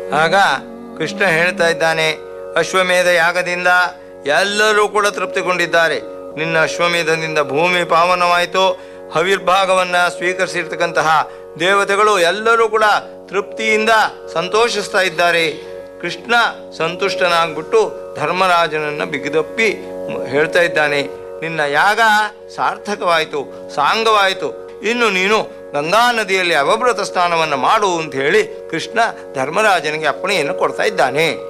ಆಗ ಕೃಷ್ಣ ಹೇಳ್ತಾ ಇದ್ದಾನೆ ಅಶ್ವಮೇಧ ಯಾಗದಿಂದ ಎಲ್ಲರೂ ಕೂಡ ತೃಪ್ತಿಗೊಂಡಿದ್ದಾರೆ ನಿನ್ನ ಅಶ್ವಮೇಧದಿಂದ ಭೂಮಿ ಪಾವನವಾಯಿತು ಹವಿರ್ಭಾಗವನ್ನ ಸ್ವೀಕರಿಸಿರ್ತಕ್ಕಂತಹ ದೇವತೆಗಳು ಎಲ್ಲರೂ ಕೂಡ ತೃಪ್ತಿಯಿಂದ ಸಂತೋಷಿಸ್ತಾ ಇದ್ದಾರೆ ಕೃಷ್ಣ ಸಂತುಷ್ಟನಾಗ್ಬಿಟ್ಟು ಧರ್ಮರಾಜನನ್ನ ಬಿಗಿದಪ್ಪಿ ಮ- ಹೇಳ್ತಾ ಇದ್ದಾನೆ ನಿನ್ನ ಯಾಗ ಸಾರ್ಥಕವಾಯಿತು ಸಾಂಗವಾಯಿತು ಇನ್ನು ನೀನು ಗಂಗಾ ನದಿಯಲ್ಲಿ ಅವಭೃತ ಸ್ನಾನವನ್ನು ಮಾಡು ಅಂತ ಹೇಳಿ ಕೃಷ್ಣ ಧರ್ಮರಾಜನಿಗೆ ಅಪ್ಪಣೆಯನ್ನು ಕೊಡ್ತಾ ಇದ್ದಾನೆ